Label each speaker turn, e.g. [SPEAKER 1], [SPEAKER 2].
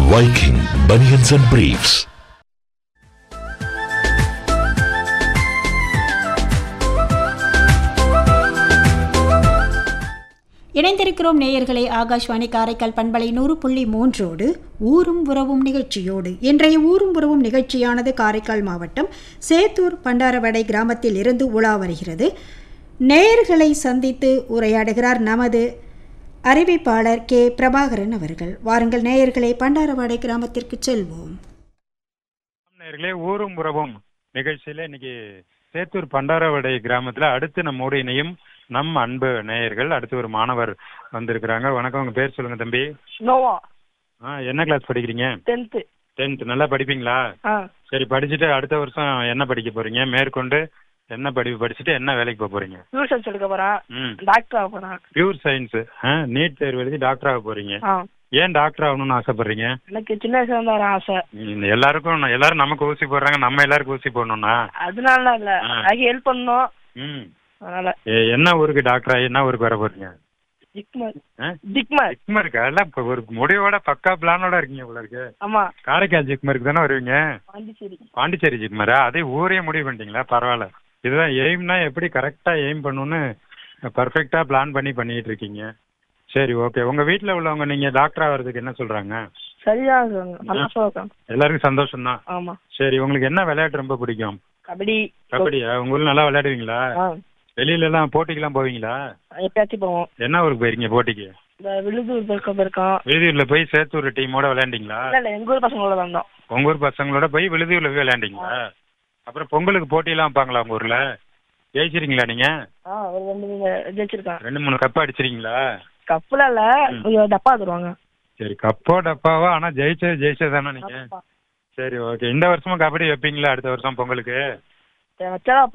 [SPEAKER 1] Viking Bunions and Briefs.
[SPEAKER 2] இணைந்திருக்கிறோம் நேயர்களே ஆகாஷ்வாணி காரைக்கால் பண்பலை நூறு புள்ளி மூன்றோடு ஊரும் உறவும் நிகழ்ச்சியோடு இன்றைய ஊரும் உறவும் நிகழ்ச்சியானது காரைக்கால் மாவட்டம் சேத்தூர் பண்டாரவடை கிராமத்தில் இருந்து உலா வருகிறது நேயர்களை சந்தித்து உரையாடுகிறார் நமது அறிவிப்பாளர் கே பிரபாகரன் அவர்கள் வாருங்கள் நேயர்களே பண்டாரவாடை கிராமத்திற்கு செல்வோம்
[SPEAKER 3] நேயர்களே ஊரும் உறவும் நிகழ்ச்சியில இன்னைக்கு சேத்தூர் பண்டாரவடை கிராமத்துல அடுத்து நம்மோடு இணையும் நம் அன்பு நேயர்கள் அடுத்து ஒரு மாணவர் வந்திருக்கிறாங்க வணக்கம் உங்க பேர் சொல்லுங்க தம்பி
[SPEAKER 4] நோவா
[SPEAKER 3] ஆ என்ன கிளாஸ் படிக்கிறீங்க
[SPEAKER 4] டென்த்து
[SPEAKER 3] டென்த் நல்லா படிப்பீங்களா
[SPEAKER 4] ஆ
[SPEAKER 3] சரி படிச்சுட்டு அடுத்த வருஷம் என்ன படிக்க போறீங்க மேற்கொண்டு என்ன படிப்பு படிச்சுட்டு என்ன வேலைக்கு போக போறீங்க
[SPEAKER 4] டியூஷன்ஸ் எடுக்க போறேன்
[SPEAKER 3] ம்
[SPEAKER 4] டாக்டர் ஆக போறேன்
[SPEAKER 3] பியூர் சயின்ஸ் நீட் தேர்வு எழுதி டாக்டர் ஆக போறீங்க
[SPEAKER 4] ஆ
[SPEAKER 3] ஏன் டாக்டர் ஆகணும்னு ஆசைப்படுறீங்க
[SPEAKER 4] எனக்கு சின்ன வயசுல இருந்து ஒரு ஆசை
[SPEAKER 3] ம், எல்லாருக்கும் எல்லாரும் நமக்கு ஊசி போடுறாங்க நம்ம எல்லாருக்கும் ஊசி போடணும்னா
[SPEAKER 4] அதனால இல்ல
[SPEAKER 3] ஆ.
[SPEAKER 4] எனக்கு ஹெல்ப் பண்ணணும்
[SPEAKER 3] ம்
[SPEAKER 4] அதனால
[SPEAKER 3] ஏ, என்ன ஊருக்கு டாக்டர் ஆகி என்ன ஊருக்கு வர போறீங்க
[SPEAKER 4] ஜிக்மர்
[SPEAKER 3] ஆ?
[SPEAKER 4] ஜிக்மர்
[SPEAKER 3] ஜிக்மருக்கா இல்ல இப்ப ஒரு முடிவோட பக்கா பிளானோட இருக்கீங்க போல இருக்கு
[SPEAKER 4] ஆமா
[SPEAKER 3] காரைக்கால் ஜிக்மருக்கு தானே வருவீங்க
[SPEAKER 4] பாண்டிச்சேரி
[SPEAKER 3] பாண்டிச்சேரி ஜிக்மரா அதே ஊரே முடிவு பண்ணிட்டீங்களா பரவாயில்ல இதுதான் எய்ம்னா எப்படி கரெக்டா எய்ம் பண்ணணும்னு பர்ஃபெக்டா பிளான் பண்ணி பண்ணிட்டு இருக்கீங்க சரி ஓகே உங்க வீட்ல உள்ளவங்க நீங்க டாக்டர் ஆகிறதுக்கு என்ன சொல்றாங்க
[SPEAKER 4] சரியா இருக்காங்க நல்லா சொல்றாங்க
[SPEAKER 3] எல்லாருக்கும் சந்தோஷம் தான்
[SPEAKER 4] ஆமா
[SPEAKER 3] சரி உங்களுக்கு என்ன விளையாட்டு ரொம்ப பிடிக்கும்
[SPEAKER 4] கபடி
[SPEAKER 3] கபடியா உங்க ஊர்ல நல்லா விளையாடுவீங்களா
[SPEAKER 4] ஆ
[SPEAKER 3] வெளியில எல்லாம் போட்டிக்கெல்லாம் போவீங்களா
[SPEAKER 4] எப்பயாச்சும் போவோம்
[SPEAKER 3] என்ன ஊருக்கு போயிருக்கீங்க போட்டிக்கு
[SPEAKER 4] இந்த விழுதூர் பக்கம் போயிருக்கோம்
[SPEAKER 3] விழுதியூர்ல போய் சேத்தூர் டீமோட விளையாண்டீங்களா
[SPEAKER 4] இல்ல இல்ல எங்க ஊர் பசங்களோட வந்தோம்
[SPEAKER 3] உங்க ஊர் பசங்களோட போய் விழுதியூர்ல போய் விளையாண்டீங்களா அப்புறம் பொங்கலுக்கு போட்டியெல்லாம் வைப்பாங்களா உங்க ஊர்ல ஜெயிச்சிருக்கீங்களா நீங்க
[SPEAKER 4] ஆ ஒரு ரெண்டு நீங்க ஜெயிச்சிருக்கேன்
[SPEAKER 3] ரெண்டு மூணு கப்பு அடிச்சிருக்கீங்களா
[SPEAKER 4] கப்புல இல்ல கொஞ்சம் டப்பா தருவாங்க
[SPEAKER 3] சரி கப்போ டப்பாவா ஆனா ஜெயிச்சது ஜெயிச்சது தானே நீங்க
[SPEAKER 4] டப்பா.
[SPEAKER 3] சரி ஓகே இந்த வருஷமும் கபடி வைப்பீங்களா அடுத்த வருஷம் பொங்கலுக்கு
[SPEAKER 4] வச்சா